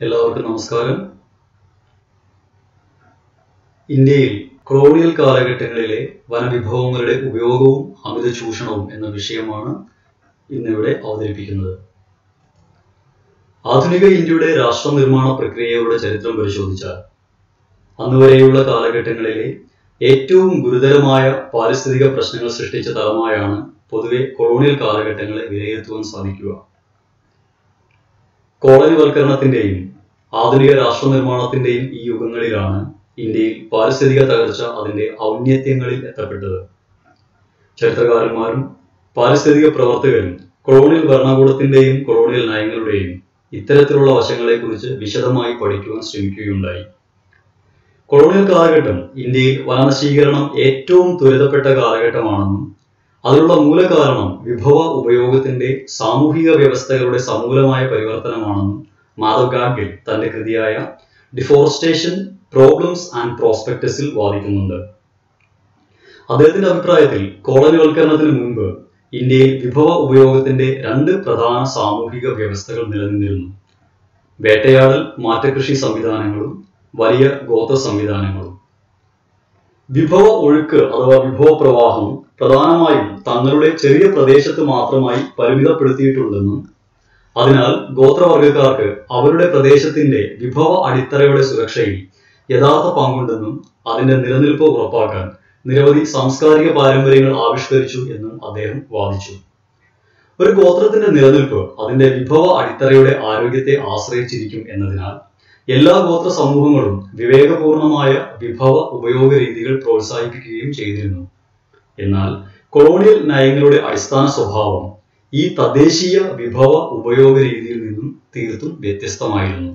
എല്ലാവർക്കും നമസ്കാരം ഇന്ത്യയിൽ കൊളോണിയൽ കാലഘട്ടങ്ങളിലെ വനവിഭവങ്ങളുടെ ഉപയോഗവും അമിത ചൂഷണവും എന്ന വിഷയമാണ് ഇന്നിവിടെ അവതരിപ്പിക്കുന്നത് ആധുനിക ഇന്ത്യയുടെ രാഷ്ട്ര നിർമ്മാണ പ്രക്രിയയുടെ ചരിത്രം പരിശോധിച്ചാൽ അന്നുവരെയുള്ള കാലഘട്ടങ്ങളിലെ ഏറ്റവും ഗുരുതരമായ പാരിസ്ഥിതിക പ്രശ്നങ്ങൾ സൃഷ്ടിച്ച തലമായാണ് പൊതുവെ കൊളോണിയൽ കാലഘട്ടങ്ങളെ വിലയിരുത്തുവാൻ സാധിക്കുക കോളനിവൽക്കരണത്തിന്റെയും ആധുനിക രാഷ്ട്ര നിർമ്മാണത്തിന്റെയും ഈ യുഗങ്ങളിലാണ് ഇന്ത്യയിൽ പാരിസ്ഥിതിക തകർച്ച അതിന്റെ ഔന്നത്യങ്ങളിൽ എത്തപ്പെട്ടത് ചരിത്രകാരന്മാരും പാരിസ്ഥിതിക പ്രവർത്തകരും കൊളോണിയൽ ഭരണകൂടത്തിന്റെയും കൊളോണിയൽ നയങ്ങളുടെയും ഇത്തരത്തിലുള്ള വശങ്ങളെക്കുറിച്ച് വിശദമായി പഠിക്കുവാൻ ശ്രമിക്കുകയുണ്ടായി കൊളോണിയൽ കാലഘട്ടം ഇന്ത്യയിൽ വനനശീകരണം ഏറ്റവും ത്വരിതപ്പെട്ട കാലഘട്ടമാണെന്നും അതിനുള്ള മൂലകാരണം വിഭവ ഉപയോഗത്തിന്റെ സാമൂഹിക വ്യവസ്ഥകളുടെ സമൂലമായ പരിവർത്തനമാണെന്നും മാധവ് ഗാഡ്ഗിൽ തന്റെ കൃതിയായ ഡിഫോറസ്റ്റേഷൻ പ്രോബ്ലംസ് ആൻഡ് പ്രോസ്പെക്ടസിൽ വാദിക്കുന്നുണ്ട് അദ്ദേഹത്തിന്റെ അഭിപ്രായത്തിൽ കോളനിവൽക്കരണത്തിന് മുൻപ് ഇന്ത്യയിൽ വിഭവ ഉപയോഗത്തിന്റെ രണ്ട് പ്രധാന സാമൂഹിക വ്യവസ്ഥകൾ നിലനിന്നിരുന്നു വേട്ടയാടൽ മാറ്റകൃഷി സംവിധാനങ്ങളും വലിയ ഗോത്ര സംവിധാനങ്ങളും വിഭവ ഒഴുക്ക് അഥവാ വിഭവ പ്രവാഹം പ്രധാനമായും തങ്ങളുടെ ചെറിയ പ്രദേശത്ത് മാത്രമായി പരിമിതപ്പെടുത്തിയിട്ടുണ്ടെന്നും അതിനാൽ ഗോത്രവർഗക്കാർക്ക് അവരുടെ പ്രദേശത്തിന്റെ വിഭവ അടിത്തറയുടെ സുരക്ഷയിൽ യഥാർത്ഥ പങ്കുണ്ടെന്നും അതിന്റെ നിലനിൽപ്പ് ഉറപ്പാക്കാൻ നിരവധി സാംസ്കാരിക പാരമ്പര്യങ്ങൾ ആവിഷ്കരിച്ചു എന്നും അദ്ദേഹം വാദിച്ചു ഒരു ഗോത്രത്തിന്റെ നിലനിൽപ്പ് അതിന്റെ വിഭവ അടിത്തറയുടെ ആരോഗ്യത്തെ ആശ്രയിച്ചിരിക്കും എന്നതിനാൽ എല്ലാ ഗോത്ര സമൂഹങ്ങളും വിവേകപൂർണമായ വിഭവ ഉപയോഗ രീതികൾ പ്രോത്സാഹിപ്പിക്കുകയും ചെയ്തിരുന്നു എന്നാൽ കൊളോണിയൽ നയങ്ങളുടെ അടിസ്ഥാന സ്വഭാവം ഈ തദ്ദേശീയ വിഭവ ഉപയോഗ രീതിയിൽ നിന്നും തീർത്തും വ്യത്യസ്തമായിരുന്നു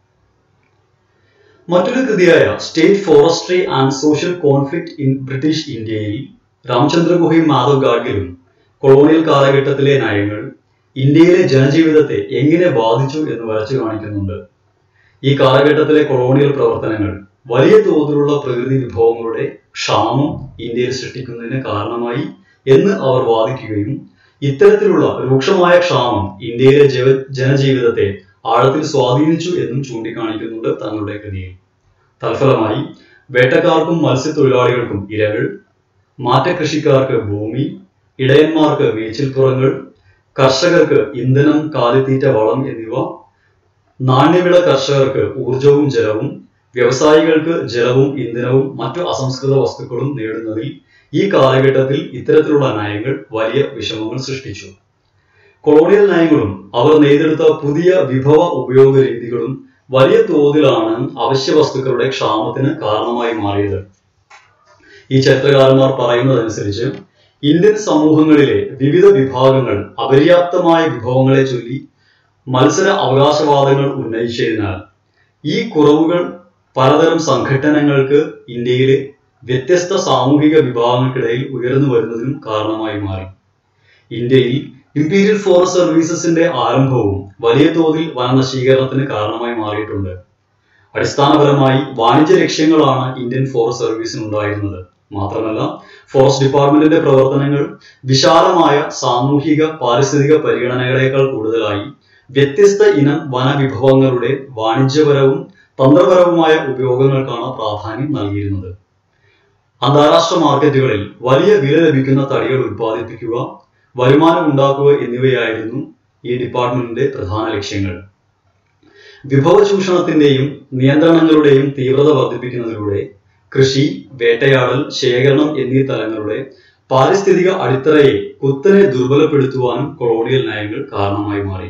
മറ്റൊരു കൃതിയായ state forestry and social conflict in British ഇന്ത്യയിൽ രാമചന്ദ്ര ഗുഹയും മാധവ് ഗാഡ്ഗിലും കൊളോണിയൽ കാലഘട്ടത്തിലെ നയങ്ങൾ ഇന്ത്യയിലെ ജനജീവിതത്തെ എങ്ങനെ ബാധിച്ചു എന്ന് വരച്ചു കാണിക്കുന്നുണ്ട് ഈ കാലഘട്ടത്തിലെ കൊളോണിയൽ പ്രവർത്തനങ്ങൾ വലിയ തോതിലുള്ള പ്രകൃതി വിഭവങ്ങളുടെ ക്ഷാമം ഇന്ത്യയിൽ സൃഷ്ടിക്കുന്നതിന് കാരണമായി എന്ന് അവർ വാദിക്കുകയും ഇത്തരത്തിലുള്ള രൂക്ഷമായ ക്ഷാമം ഇന്ത്യയിലെ ജന ജനജീവിതത്തെ ആഴത്തിൽ സ്വാധീനിച്ചു എന്നും ചൂണ്ടിക്കാണിക്കുന്നുണ്ട് തങ്ങളുടെ കൃതിയിൽ തൽഫലമായി വേട്ടക്കാർക്കും മത്സ്യത്തൊഴിലാളികൾക്കും ഇരകൾ മാറ്റകൃഷിക്കാർക്ക് ഭൂമി ഇടയന്മാർക്ക് മേച്ചിൽപ്പുറങ്ങൾ കർഷകർക്ക് ഇന്ധനം കാലിത്തീറ്റ വളം എന്നിവ നാണ്യവിള കർഷകർക്ക് ഊർജവും ജലവും വ്യവസായികൾക്ക് ജലവും ഇന്ധനവും മറ്റു അസംസ്കൃത വസ്തുക്കളും നേടുന്നതിൽ ഈ കാലഘട്ടത്തിൽ ഇത്തരത്തിലുള്ള നയങ്ങൾ വലിയ വിഷമങ്ങൾ സൃഷ്ടിച്ചു കൊളോണിയൽ നയങ്ങളും അവർ നെയ്തെടുത്ത പുതിയ വിഭവ ഉപയോഗ രീതികളും വലിയ തോതിലാണ് അവശ്യ വസ്തുക്കളുടെ ക്ഷാമത്തിന് കാരണമായി മാറിയത് ഈ ചരിത്രകാരന്മാർ പറയുന്നതനുസരിച്ച് ഇന്ത്യൻ സമൂഹങ്ങളിലെ വിവിധ വിഭാഗങ്ങൾ അപര്യാപ്തമായ വിഭവങ്ങളെ ചൊല്ലി മത്സര അവകാശവാദങ്ങൾ ഉന്നയിച്ചതിനാൽ ഈ കുറവുകൾ പലതരം സംഘടനകൾക്ക് ഇന്ത്യയിലെ വ്യത്യസ്ത സാമൂഹിക വിഭാഗങ്ങൾക്കിടയിൽ ഉയർന്നു വരുന്നതിനും കാരണമായി മാറി ഇന്ത്യയിൽ ഇമ്പീരിയൽ ഫോറസ്റ്റ് സർവീസസിന്റെ ആരംഭവും വലിയ തോതിൽ വനനശീകരണത്തിന് കാരണമായി മാറിയിട്ടുണ്ട് അടിസ്ഥാനപരമായി വാണിജ്യ ലക്ഷ്യങ്ങളാണ് ഇന്ത്യൻ ഫോറസ്റ്റ് സർവീസിന് ഉണ്ടായിരുന്നത് മാത്രമല്ല ഫോറസ്റ്റ് ഡിപ്പാർട്ട്മെന്റിന്റെ പ്രവർത്തനങ്ങൾ വിശാലമായ സാമൂഹിക പാരിസ്ഥിതിക പരിഗണനകളേക്കാൾ കൂടുതലായി വ്യത്യസ്ത ഇനം വനവിഭവങ്ങളുടെ വാണിജ്യപരവും തന്ത്രപരവുമായ ഉപയോഗങ്ങൾക്കാണ് പ്രാധാന്യം നൽകിയിരുന്നത് അന്താരാഷ്ട്ര മാർക്കറ്റുകളിൽ വലിയ വില ലഭിക്കുന്ന തടികൾ ഉൽപ്പാദിപ്പിക്കുക വരുമാനം ഉണ്ടാക്കുക എന്നിവയായിരുന്നു ഈ ഡിപ്പാർട്ട്മെന്റിന്റെ പ്രധാന ലക്ഷ്യങ്ങൾ വിഭവ ചൂഷണത്തിന്റെയും നിയന്ത്രണങ്ങളുടെയും തീവ്രത വർദ്ധിപ്പിക്കുന്നതിലൂടെ കൃഷി വേട്ടയാടൽ ശേഖരണം എന്നീ തലങ്ങളുടെ പാരിസ്ഥിതിക അടിത്തറയെ കുത്തനെ ദുർബലപ്പെടുത്തുവാനും കൊളോണിയൽ നയങ്ങൾ കാരണമായി മാറി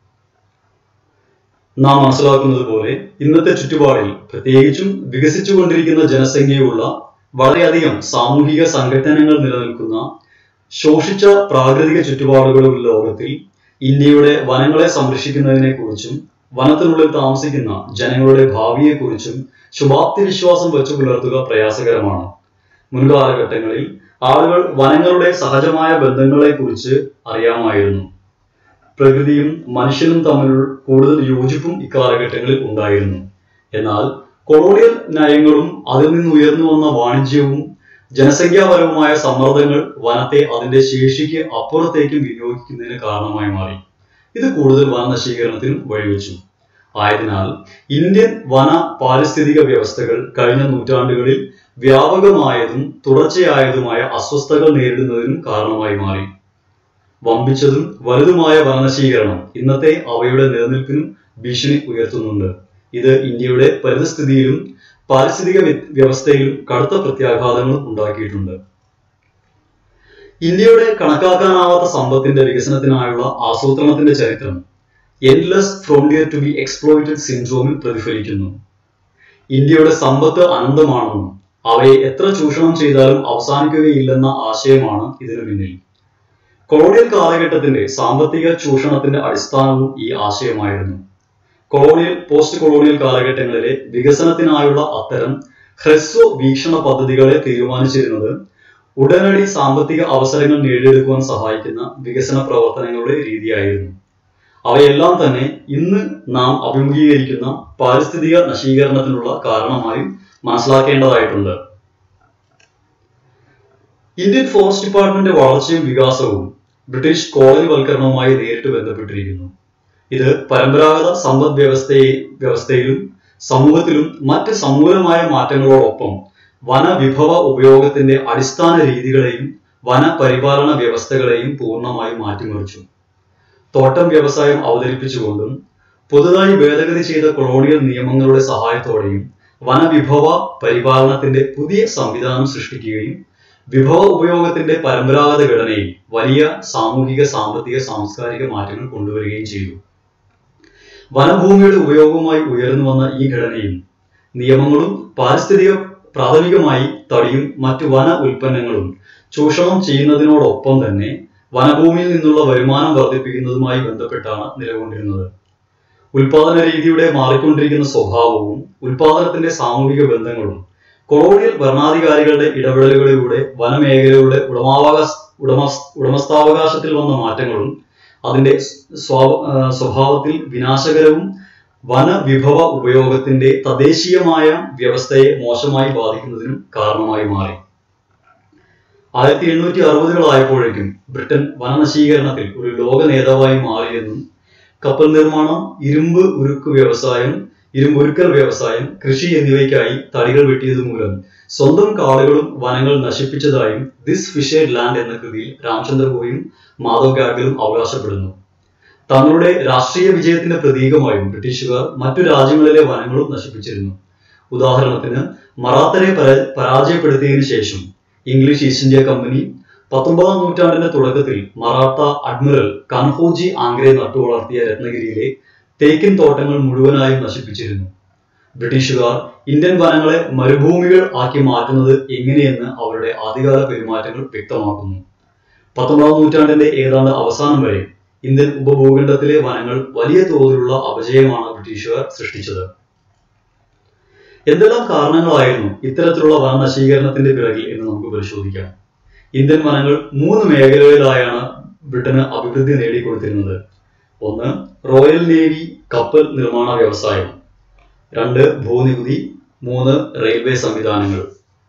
നാം മനസ്സിലാക്കുന്നത് പോലെ ഇന്നത്തെ ചുറ്റുപാടിൽ പ്രത്യേകിച്ചും വികസിച്ചുകൊണ്ടിരിക്കുന്ന ജനസംഖ്യയുള്ള വളരെയധികം സാമൂഹിക സംഘടനകൾ നിലനിൽക്കുന്ന ശോഷിച്ച പ്രാകൃതിക ചുറ്റുപാടുകളുള്ള ലോകത്തിൽ ഇന്ത്യയുടെ വനങ്ങളെ സംരക്ഷിക്കുന്നതിനെ കുറിച്ചും വനത്തിനുള്ളിൽ താമസിക്കുന്ന ജനങ്ങളുടെ ഭാവിയെക്കുറിച്ചും ശുഭാപ്തി വിശ്വാസം വെച്ചു പുലർത്തുക പ്രയാസകരമാണ് മുൻകാലഘട്ടങ്ങളിൽ ആളുകൾ വനങ്ങളുടെ സഹജമായ ബന്ധങ്ങളെക്കുറിച്ച് അറിയാമായിരുന്നു പ്രകൃതിയും മനുഷ്യനും തമ്മിൽ കൂടുതൽ യോജിപ്പും ഇക്കാലഘട്ടങ്ങളിൽ ഉണ്ടായിരുന്നു എന്നാൽ കൊളോണിയൽ നയങ്ങളും അതിൽ നിന്ന് ഉയർന്നു വന്ന വാണിജ്യവും ജനസംഖ്യാപരവുമായ സമ്മർദ്ദങ്ങൾ വനത്തെ അതിന്റെ ശേഷിക്ക് അപ്പുറത്തേക്കും വിനിയോഗിക്കുന്നതിന് കാരണമായി മാറി ഇത് കൂടുതൽ വനനശീകരണത്തിനും വഴിവെച്ചു ആയതിനാൽ ഇന്ത്യൻ വന പാരിസ്ഥിതിക വ്യവസ്ഥകൾ കഴിഞ്ഞ നൂറ്റാണ്ടുകളിൽ വ്യാപകമായതും തുടർച്ചയായതുമായ അസ്വസ്ഥതകൾ നേരിടുന്നതിനും കാരണമായി മാറി വമ്പിച്ചതും വലുതുമായ വനനശീകരണം ഇന്നത്തെ അവയുടെ നിലനിൽപ്പിനും ഭീഷണി ഉയർത്തുന്നുണ്ട് ഇത് ഇന്ത്യയുടെ പരിതസ്ഥിതിയിലും പാരിസ്ഥിതിക വ്യ- വ്യവസ്ഥയിലും കടുത്ത പ്രത്യാഘാതങ്ങളും ഉണ്ടാക്കിയിട്ടുണ്ട് ഇന്ത്യയുടെ കണക്കാക്കാനാവാത്ത സമ്പത്തിന്റെ വികസനത്തിനായുള്ള ആസൂത്രണത്തിന്റെ ചരിത്രം endless frontier to be exploited സിൻഡ്രോമിൽ പ്രതിഫലിക്കുന്നു ഇന്ത്യയുടെ സമ്പത്ത് അനന്തമാണെന്നും അവയെ എത്ര ചൂഷണം ചെയ്താലും അവസാനിക്കുകയില്ലെന്ന ആശയമാണ് ഇതിനു പിന്നിൽ കൊളോണിയൽ കാലഘട്ടത്തിന്റെ സാമ്പത്തിക ചൂഷണത്തിന്റെ അടിസ്ഥാനവും ഈ ആശയമായിരുന്നു കൊളോണിയൽ പോസ്റ്റ് കൊളോണിയൽ കാലഘട്ടങ്ങളിലെ വികസനത്തിനായുള്ള അത്തരം ഹ്രസ്വ വീക്ഷണ പദ്ധതികളെ തീരുമാനിച്ചിരുന്നത് ഉടനടി സാമ്പത്തിക അവസരങ്ങൾ നേടിയെടുക്കുവാൻ സഹായിക്കുന്ന വികസന പ്രവർത്തനങ്ങളുടെ രീതിയായിരുന്നു അവയെല്ലാം തന്നെ ഇന്ന് നാം അഭിമുഖീകരിക്കുന്ന പാരിസ്ഥിതിക നശീകരണത്തിനുള്ള കാരണമായും മനസ്സിലാക്കേണ്ടതായിട്ടുണ്ട് ഇന്ത്യൻ ഫോറസ്റ്റ് ഡിപ്പാർട്ട്മെന്റ് വളർച്ചയും വികാസവും ബ്രിട്ടീഷ് കോളനിവൽക്കരണവുമായി നേരിട്ട് ബന്ധപ്പെട്ടിരിക്കുന്നു ഇത് പരമ്പരാഗത സമ്പദ് വ്യവസ്ഥയെ വ്യവസ്ഥയിലും സമൂഹത്തിലും മറ്റ് സമൂലമായ മാറ്റങ്ങളോടൊപ്പം വനവിഭവ ഉപയോഗത്തിന്റെ അടിസ്ഥാന രീതികളെയും വനപരിപാലന വ്യവസ്ഥകളെയും പൂർണ്ണമായും മാറ്റിമറിച്ചു തോട്ടം വ്യവസായം അവതരിപ്പിച്ചുകൊണ്ടും പുതുതായി ഭേദഗതി ചെയ്ത കൊളോണിയൽ നിയമങ്ങളുടെ സഹായത്തോടെയും വനവിഭവ പരിപാലനത്തിന്റെ പുതിയ സംവിധാനം സൃഷ്ടിക്കുകയും വിഭവ ഉപയോഗത്തിന്റെ പരമ്പരാഗത ഘടനയിൽ വലിയ സാമൂഹിക സാമ്പത്തിക സാംസ്കാരിക മാറ്റങ്ങൾ കൊണ്ടുവരികയും ചെയ്തു വനഭൂമിയുടെ ഉപയോഗവുമായി ഉയർന്നു വന്ന ഈ ഘടനയും നിയമങ്ങളും പാരിസ്ഥിതിക പ്രാഥമികമായി തടിയും മറ്റു വന ഉൽപ്പന്നങ്ങളും ചൂഷണം ചെയ്യുന്നതിനോടൊപ്പം തന്നെ വനഭൂമിയിൽ നിന്നുള്ള വരുമാനം വർദ്ധിപ്പിക്കുന്നതുമായി ബന്ധപ്പെട്ടാണ് നിലകൊണ്ടിരുന്നത് ഉൽപാദന രീതിയുടെ മാറിക്കൊണ്ടിരിക്കുന്ന സ്വഭാവവും ഉൽപാദനത്തിന്റെ സാമൂഹിക ബന്ധങ്ങളും കൊളോണിയൽ ഭരണാധികാരികളുടെ ഇടപെടലുകളിലൂടെ വനമേഖലയുടെ ഉടമാവകാശ ഉടമ ഉടമസ്ഥാവകാശത്തിൽ വന്ന മാറ്റങ്ങളും അതിന്റെ സ്വ- ആ, സ്വഭാവത്തിൽ വിനാശകരവും വനവിഭവ ഉപയോഗത്തിന്റെ തദ്ദേശീയമായ വ്യവസ്ഥയെ മോശമായി ബാധിക്കുന്നതിനും കാരണമായി മാറി ആയിരത്തി എണ്ണൂറ്റി അറുപതുകളായപ്പോഴേക്കും ബ്രിട്ടൻ വനനശീകരണത്തിൽ ഒരു ലോക നേതാവായി മാറിയെന്നും കപ്പൽ നിർമ്മാണം ഇരുമ്പ് ഉരുക്ക് വ്യവസായം ഇരുമ്പുരുക്കൽ വ്യവസായം കൃഷി എന്നിവയ്ക്കായി തടികൾ വെട്ടിയത് മൂലം സ്വന്തം കാടുകളും വനങ്ങൾ നശിപ്പിച്ചതായും ദിസ് ഫിഷേഡ് ലാൻഡ് എന്ന കൃതിയിൽ രാമചന്ദ്ര ഗോയും മാധവ് ഗാഡ്ഗിലും അവകാശപ്പെടുന്നു തങ്ങളുടെ രാഷ്ട്രീയ വിജയത്തിന്റെ പ്രതീകമായും ബ്രിട്ടീഷുകാർ മറ്റു രാജ്യങ്ങളിലെ വനങ്ങളും നശിപ്പിച്ചിരുന്നു ഉദാഹരണത്തിന് മറാത്തരെ പരാ- പരാജയപ്പെടുത്തിയതിനു ശേഷം ഇംഗ്ലീഷ് ഈസ്റ്റ് ഇന്ത്യ കമ്പനി പത്തൊമ്പതാം നൂറ്റാണ്ടിന്റെ തുടക്കത്തിൽ മറാത്ത അഡ്മിറൽ കൻഹോജി ആംഗ്രെ നട്ടുവളർത്തിയ രത്നഗിരിയിലെ തേക്കിൻ തോട്ടങ്ങൾ മുഴുവനായും നശിപ്പിച്ചിരുന്നു ബ്രിട്ടീഷുകാർ ഇന്ത്യൻ വനങ്ങളെ മരുഭൂമികൾ ആക്കി മാറ്റുന്നത് എങ്ങനെയെന്ന് അവരുടെ ആദ്യകാല പെരുമാറ്റങ്ങൾ വ്യക്തമാക്കുന്നു പത്തൊമ്പതാം നൂറ്റാണ്ടിന്റെ ഏതാണ്ട് അവസാനം വരെ ഇന്ത്യൻ ഉപഭൂഖണ്ഡത്തിലെ വനങ്ങൾ വലിയ തോതിലുള്ള അപജയമാണ് ബ്രിട്ടീഷുകാർ സൃഷ്ടിച്ചത് എന്തെല്ലാം കാരണങ്ങളായിരുന്നു ഇത്തരത്തിലുള്ള വനനശീകരണത്തിന്റെ പിറകിൽ എന്ന് നമുക്ക് പരിശോധിക്കാം ഇന്ത്യൻ വനങ്ങൾ മൂന്ന് മേഖലകളിലായാണ് ബ്രിട്ടന് അഭിവൃദ്ധി നേടിക്കൊടുത്തിരുന്നത് ഒന്ന് റോയൽ നേവി കപ്പൽ നിർമ്മാണ വ്യവസായം രണ്ട് ഭൂനികുതി മൂന്ന് റെയിൽവേ സംവിധാനങ്ങൾ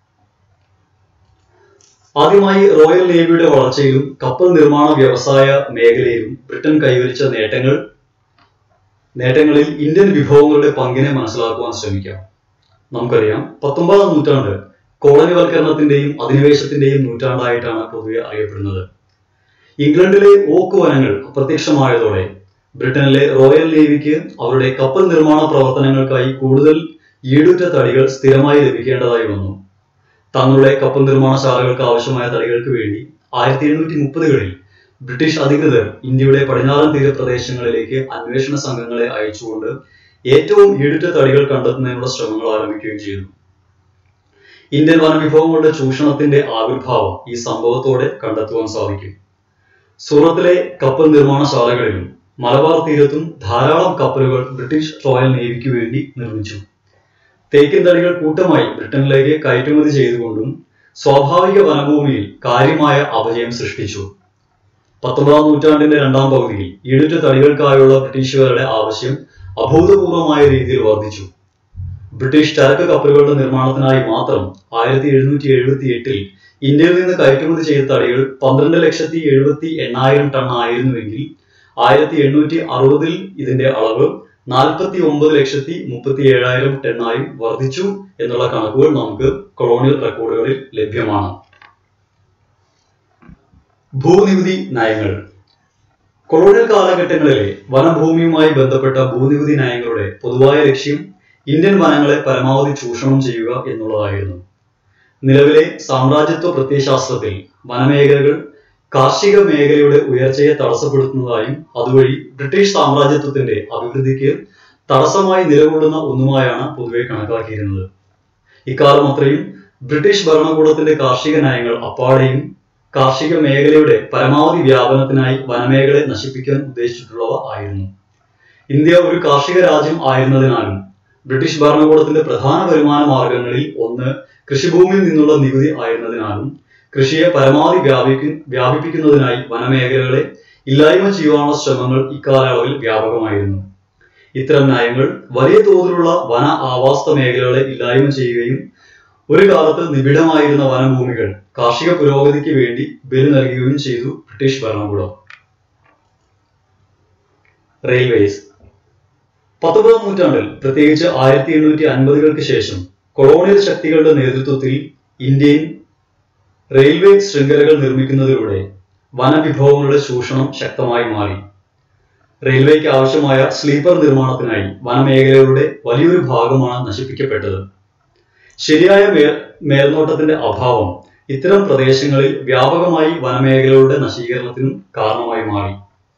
ആദ്യമായി റോയൽ നേവിയുടെ വളർച്ചയിലും കപ്പൽ നിർമ്മാണ വ്യവസായ മേഖലയിലും ബ്രിട്ടൻ കൈവരിച്ച നേട്ടങ്ങൾ നേട്ടങ്ങളിൽ ഇന്ത്യൻ വിഭവങ്ങളുടെ പങ്കിനെ മനസ്സിലാക്കുവാൻ ശ്രമിക്കാം നമുക്കറിയാം പത്തൊമ്പതാം നൂറ്റാണ്ട് കോളനിവൽക്കരണത്തിന്റെയും അധിനിവേശത്തിന്റെയും നൂറ്റാണ്ടായിട്ടാണ് പൊതുവെ അറിയപ്പെടുന്നത് ഇംഗ്ലണ്ടിലെ ഓക്ക് വനങ്ങൾ അപ്രത്യക്ഷമായതോടെ ബ്രിട്ടനിലെ റോയൽ നേവിക്ക് അവരുടെ കപ്പൽ നിർമ്മാണ പ്രവർത്തനങ്ങൾക്കായി കൂടുതൽ ഈടുറ്റ തടികൾ സ്ഥിരമായി ലഭിക്കേണ്ടതായി വന്നു തങ്ങളുടെ കപ്പൽ നിർമ്മാണശാലകൾക്ക് ആവശ്യമായ തടികൾക്ക് വേണ്ടി ആയിരത്തി എണ്ണൂറ്റി മുപ്പതുകളിൽ ബ്രിട്ടീഷ് അധികൃതർ ഇന്ത്യയുടെ പടിഞ്ഞാറൻ തീരപ്രദേശങ്ങളിലേക്ക് അന്വേഷണ സംഘങ്ങളെ അയച്ചുകൊണ്ട് ഏറ്റവും ഈടുറ്റ തടികൾ കണ്ടെത്തുന്നതിനുള്ള ശ്രമങ്ങൾ ആരംഭിക്കുകയും ചെയ്തു ഇന്ത്യൻ വനവിഭവങ്ങളുടെ ചൂഷണത്തിന്റെ ആവിർഭാവം ഈ സംഭവത്തോടെ കണ്ടെത്തുവാൻ സാധിക്കും സൂറത്തിലെ കപ്പൽ നിർമ്മാണശാലകളിലും മലബാർ തീരത്തും ധാരാളം കപ്പലുകൾ ബ്രിട്ടീഷ് റോയൽ നേവിക്ക് വേണ്ടി നിർമ്മിച്ചു തേക്കിൻ തടികൾ കൂട്ടമായി ബ്രിട്ടനിലേക്ക് കയറ്റുമതി ചെയ്തുകൊണ്ടും സ്വാഭാവിക വനഭൂമിയിൽ കാര്യമായ അപജയം സൃഷ്ടിച്ചു പത്തൊമ്പതാം നൂറ്റാണ്ടിന്റെ രണ്ടാം പകുതിയിൽ ഈടുറ്റ തടികൾക്കായുള്ള ബ്രിട്ടീഷുകാരുടെ ആവശ്യം അഭൂതപൂർവമായ രീതിയിൽ വർദ്ധിച്ചു ബ്രിട്ടീഷ് ചരക്ക് കപ്പലുകളുടെ നിർമ്മാണത്തിനായി മാത്രം ആയിരത്തി എഴുന്നൂറ്റി എഴുപത്തി എട്ടിൽ ഇന്ത്യയിൽ നിന്ന് കയറ്റുമതി ചെയ്ത തടികൾ പന്ത്രണ്ട് ലക്ഷത്തി എഴുപത്തി എണ്ണായിരം ടൺ ആയിരുന്നുവെങ്കിൽ ആയിരത്തി എണ്ണൂറ്റി അറുപതിൽ ഇതിന്റെ അളവ് നാൽപ്പത്തി ഒമ്പത് ലക്ഷത്തി മുപ്പത്തി ഏഴായിരം ടണ്ണായും വർദ്ധിച്ചു എന്നുള്ള കണക്കുകൾ നമുക്ക് കൊളോണിയൽ റെക്കോർഡുകളിൽ ലഭ്യമാണ് ഭൂനികുതി നയങ്ങൾ കൊളോണിയൽ കാലഘട്ടങ്ങളിലെ വനഭൂമിയുമായി ബന്ധപ്പെട്ട ഭൂനികുതി നയങ്ങളുടെ പൊതുവായ ലക്ഷ്യം ഇന്ത്യൻ വനങ്ങളെ പരമാവധി ചൂഷണം ചെയ്യുക എന്നുള്ളതായിരുന്നു നിലവിലെ സാമ്രാജ്യത്വ പ്രത്യയശാസ്ത്രത്തിൽ വനമേഖലകൾ കാർഷിക മേഖലയുടെ ഉയർച്ചയെ തടസ്സപ്പെടുത്തുന്നതായും അതുവഴി ബ്രിട്ടീഷ് സാമ്രാജ്യത്വത്തിന്റെ അഭിവൃദ്ധിക്ക് തടസ്സമായി നിലകൊള്ളുന്ന ഒന്നുമായാണ് പൊതുവെ കണക്കാക്കിയിരുന്നത് ഇക്കാലം അത്രയും ബ്രിട്ടീഷ് ഭരണകൂടത്തിന്റെ കാർഷിക നയങ്ങൾ അപ്പാടെയും കാർഷിക മേഖലയുടെ പരമാവധി വ്യാപനത്തിനായി വനമേഖലയെ നശിപ്പിക്കാൻ ഉദ്ദേശിച്ചിട്ടുള്ളവ ആയിരുന്നു ഇന്ത്യ ഒരു കാർഷിക രാജ്യം ആയിരുന്നതിനാലും ബ്രിട്ടീഷ് ഭരണകൂടത്തിന്റെ പ്രധാന വരുമാന മാർഗങ്ങളിൽ ഒന്ന് കൃഷിഭൂമിയിൽ നിന്നുള്ള നികുതി ആയിരുന്നതിനാലും കൃഷിയെ പരമാവധി വ്യാപിക്കു വ്യാപിപ്പിക്കുന്നതിനായി വനമേഖലകളെ ഇല്ലായ്മ ചെയ്യുവാനുള്ള ശ്രമങ്ങൾ ഇക്കാലയളവിൽ വ്യാപകമായിരുന്നു ഇത്തരം നയങ്ങൾ വലിയ തോതിലുള്ള വന ആവാസ മേഖലകളെ ഇല്ലായ്മ ചെയ്യുകയും ഒരു കാലത്ത് നിബിഡമായിരുന്ന വനഭൂമികൾ കാർഷിക പുരോഗതിക്ക് വേണ്ടി ബലി നൽകുകയും ചെയ്തു ബ്രിട്ടീഷ് ഭരണകൂടം റെയിൽവേസ് പത്തൊമ്പതാം നൂറ്റാണ്ടിൽ പ്രത്യേകിച്ച് ആയിരത്തി എണ്ണൂറ്റി അൻപതുകൾക്ക് ശേഷം കൊളോണിയൽ ശക്തികളുടെ നേതൃത്വത്തിൽ ഇന്ത്യൻ റെയിൽവേ ശൃംഖലകൾ നിർമ്മിക്കുന്നതിലൂടെ വനവിഭവങ്ങളുടെ ചൂഷണം ശക്തമായി മാറി റെയിൽവേക്ക് ആവശ്യമായ സ്ലീപ്പർ നിർമ്മാണത്തിനായി വനമേഖലകളുടെ വലിയൊരു ഭാഗമാണ് നശിപ്പിക്കപ്പെട്ടത് ശരിയായ മേ മേൽനോട്ടത്തിന്റെ അഭാവം ഇത്തരം പ്രദേശങ്ങളിൽ വ്യാപകമായി വനമേഖലകളുടെ നശീകരണത്തിനും കാരണമായി മാറി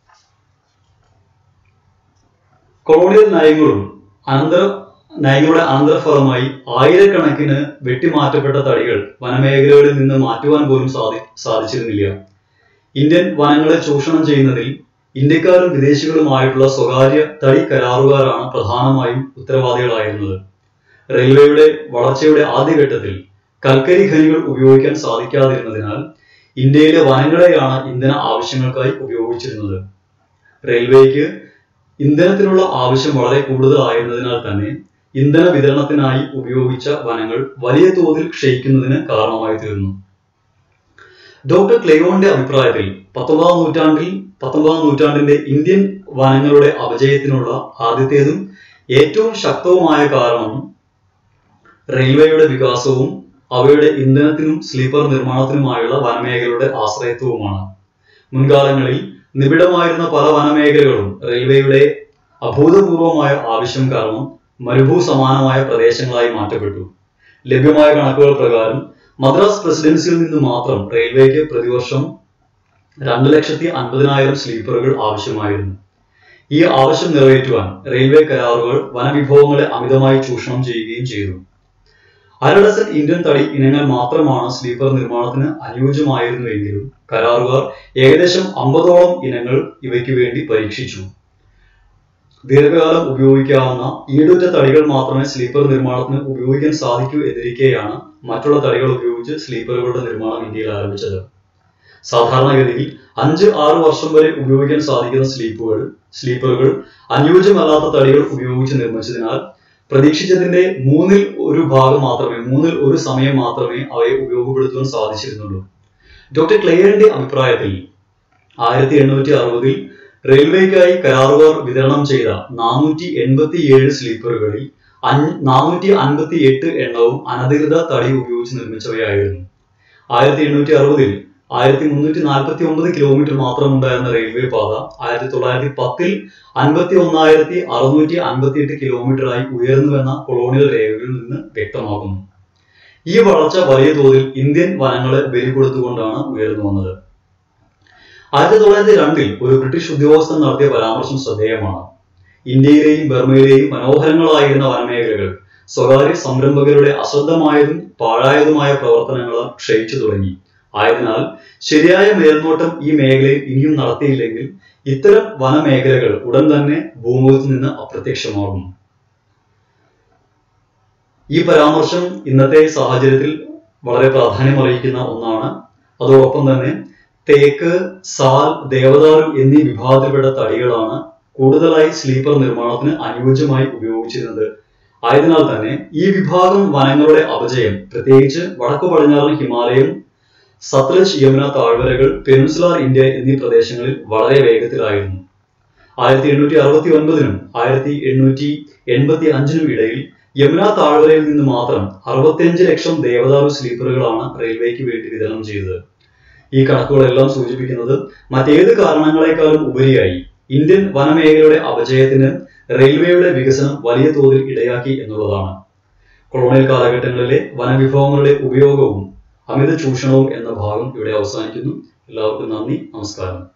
കൊളോണിയൽ നയങ്ങളും അനന്തര നയങ്ങളുടെ അനന്തരഫലമായി ആയിരക്കണക്കിന് വെട്ടിമാറ്റപ്പെട്ട തടികൾ വനമേഖലകളിൽ നിന്ന് മാറ്റുവാൻ പോലും സാധി സാധിച്ചിരുന്നില്ല ഇന്ത്യൻ വനങ്ങളെ ചൂഷണം ചെയ്യുന്നതിൽ ഇന്ത്യക്കാരും വിദേശികളുമായിട്ടുള്ള സ്വകാര്യ തടി കരാറുകാരാണ് പ്രധാനമായും ഉത്തരവാദികളായിരുന്നത് റെയിൽവേയുടെ വളർച്ചയുടെ ആദ്യഘട്ടത്തിൽ കൽക്കരി ഖനികൾ ഉപയോഗിക്കാൻ സാധിക്കാതിരുന്നതിനാൽ ഇന്ത്യയിലെ വനങ്ങളെയാണ് ഇന്ധന ആവശ്യങ്ങൾക്കായി ഉപയോഗിച്ചിരുന്നത് റെയിൽവേക്ക് ഇന്ധനത്തിനുള്ള ആവശ്യം വളരെ കൂടുതലായിരുന്നതിനാൽ തന്നെ ഇന്ധന വിതരണത്തിനായി ഉപയോഗിച്ച വനങ്ങൾ വലിയ തോതിൽ ക്ഷയിക്കുന്നതിന് കാരണമായി തീർന്നു ഡോക്ടർ ക്ലെയോന്റെ അഭിപ്രായത്തിൽ പത്തൊമ്പതാം നൂറ്റാണ്ടിൽ പത്തൊമ്പതാം നൂറ്റാണ്ടിന്റെ ഇന്ത്യൻ വനങ്ങളുടെ അപജയത്തിനുള്ള ആദ്യത്തേതും ഏറ്റവും ശക്തവുമായ കാരണം റെയിൽവേയുടെ വികാസവും അവയുടെ ഇന്ധനത്തിനും സ്ലീപ്പർ നിർമ്മാണത്തിനുമായുള്ള വനമേഖലയുടെ ആശ്രയത്വവുമാണ് മുൻകാലങ്ങളിൽ നിബിഡമായിരുന്ന പല വനമേഖലകളും റെയിൽവേയുടെ അഭൂതപൂർവമായ ആവശ്യം കാരണം മരുഭൂ സമാനമായ പ്രദേശങ്ങളായി മാറ്റപ്പെട്ടു ലഭ്യമായ കണക്കുകൾ പ്രകാരം മദ്രാസ് പ്രസിഡൻസിയിൽ നിന്ന് മാത്രം റെയിൽവേക്ക് പ്രതിവർഷം രണ്ട് ലക്ഷത്തി അൻപതിനായിരം സ്ലീപ്പറുകൾ ആവശ്യമായിരുന്നു ഈ ആവശ്യം നിറവേറ്റുവാൻ റെയിൽവേ കരാറുകൾ വനവിഭവങ്ങളെ അമിതമായി ചൂഷണം ചെയ്യുകയും ചെയ്തു അര ഡസൻ ഇന്ത്യൻ തടി ഇനങ്ങൾ മാത്രമാണ് സ്ലീപ്പർ നിർമ്മാണത്തിന് അനുയോജ്യമായിരുന്നുവെങ്കിലും കരാറുകാർ ഏകദേശം അമ്പതോളം ഇനങ്ങൾ ഇവയ്ക്ക് വേണ്ടി പരീക്ഷിച്ചു ദീർഘകാലം ഉപയോഗിക്കാവുന്ന ഈടുറ്റ തടികൾ മാത്രമേ സ്ലീപ്പർ നിർമ്മാണത്തിന് ഉപയോഗിക്കാൻ സാധിക്കൂ എന്നിരിക്കെയാണ് മറ്റുള്ള തടികൾ ഉപയോഗിച്ച് സ്ലീപ്പറുകളുടെ നിർമ്മാണം ഇന്ത്യയിൽ ആരംഭിച്ചത് സാധാരണഗതിയിൽ അഞ്ച് ആറ് വർഷം വരെ ഉപയോഗിക്കാൻ സാധിക്കുന്ന സ്ലീപ്പുകൾ സ്ലീപ്പറുകൾ അനുയോജ്യമല്ലാത്ത തടികൾ ഉപയോഗിച്ച് നിർമ്മിച്ചതിനാൽ പ്രതീക്ഷിച്ചതിന്റെ മൂന്നിൽ ഒരു ഭാഗം മാത്രമേ മൂന്നിൽ ഒരു സമയം മാത്രമേ അവയെ ഉപയോഗപ്പെടുത്തുവാൻ സാധിച്ചിരുന്നുള്ളൂ ഡോക്ടർ ക്ലെയറിന്റെ അഭിപ്രായത്തിൽ ആയിരത്തി എണ്ണൂറ്റി അറുപതിൽ റെയിൽവേക്കായി കരാറുകാർ വിതരണം ചെയ്ത നാനൂറ്റി എൺപത്തി ഏഴ് സ്ലീപ്പറുകളിൽ നാനൂറ്റി അൻപത്തി എട്ട് എണ്ണവും അനധികൃത തടി ഉപയോഗിച്ച് നിർമ്മിച്ചവയായിരുന്നു ആയിരത്തി എണ്ണൂറ്റി അറുപതിൽ ആയിരത്തി മുന്നൂറ്റി നാൽപ്പത്തി ഒമ്പത് കിലോമീറ്റർ മാത്രം ഉണ്ടായിരുന്ന റെയിൽവേ പാത ആയിരത്തി തൊള്ളായിരത്തി പത്തിൽ അൻപത്തി ഒന്നായിരത്തി അറുന്നൂറ്റി അൻപത്തി എട്ട് കിലോമീറ്ററായി ഉയർന്നുവെന്ന കൊളോണിയൽ രേഖകളിൽ നിന്ന് വ്യക്തമാകുന്നു ഈ വളർച്ച വലിയ തോതിൽ ഇന്ത്യൻ വനങ്ങളെ ബലി കൊടുത്തുകൊണ്ടാണ് ഉയർന്നു വന്നത് ആയിരത്തി തൊള്ളായിരത്തി രണ്ടിൽ ഒരു ബ്രിട്ടീഷ് ഉദ്യോഗസ്ഥൻ നടത്തിയ പരാമർശം ശ്രദ്ധേയമാണ് ഇന്ത്യയിലെയും ബർമയിലെയും മനോഹരങ്ങളായിരുന്ന വനമേഖലകൾ സ്വകാര്യ സംരംഭകരുടെ അശ്രദ്ധമായതും പാഴായതുമായ പ്രവർത്തനങ്ങളാൽ ക്ഷയിച്ചു തുടങ്ങി ആയതിനാൽ ശരിയായ മേൽനോട്ടം ഈ മേഖലയിൽ ഇനിയും നടത്തിയില്ലെങ്കിൽ ഇത്തരം വനമേഖലകൾ ഉടൻ തന്നെ ഭൂമുഖത്ത് നിന്ന് അപ്രത്യക്ഷമാകും ഈ പരാമർശം ഇന്നത്തെ സാഹചര്യത്തിൽ വളരെ പ്രാധാന്യമറിയിക്കുന്ന ഒന്നാണ് അതോടൊപ്പം തന്നെ തേക്ക് സാൽ ദേവദാരു എന്നീ വിഭാഗത്തിൽപ്പെട്ട തടികളാണ് കൂടുതലായി സ്ലീപ്പർ നിർമ്മാണത്തിന് അനുയോജ്യമായി ഉപയോഗിച്ചിരുന്നത് ആയതിനാൽ തന്നെ ഈ വിഭാഗം വനങ്ങളുടെ അപജയം പ്രത്യേകിച്ച് വടക്കു പടിഞ്ഞാറൻ ഹിമാലയം സത്ലജ് യമുന താഴ്വരകൾ പെനിൻസുലാർ ഇന്ത്യ എന്നീ പ്രദേശങ്ങളിൽ വളരെ വേഗത്തിലായിരുന്നു ആയിരത്തി എണ്ണൂറ്റി അറുപത്തി ഒൻപതിനും ആയിരത്തി എണ്ണൂറ്റി എൺപത്തി അഞ്ചിനും ഇടയിൽ യമുന താഴ്വരയിൽ നിന്ന് മാത്രം അറുപത്തിയഞ്ച് ലക്ഷം ദേവദാരു സ്ലീപ്പറുകളാണ് റെയിൽവേക്ക് വേണ്ടി വിതരണം ചെയ്തത് ഈ കണക്കുകളെല്ലാം സൂചിപ്പിക്കുന്നത് മറ്റേത് കാരണങ്ങളെക്കാളും ഉപരിയായി ഇന്ത്യൻ വനമേഖലയുടെ അപജയത്തിന് റെയിൽവേയുടെ വികസനം വലിയ തോതിൽ ഇടയാക്കി എന്നുള്ളതാണ് കൊളോണിയൽ കാലഘട്ടങ്ങളിലെ വനവിഭവങ്ങളുടെ ഉപയോഗവും അമിത ചൂഷണവും എന്ന ഭാഗം ഇവിടെ അവസാനിക്കുന്നു എല്ലാവർക്കും നന്ദി നമസ്കാരം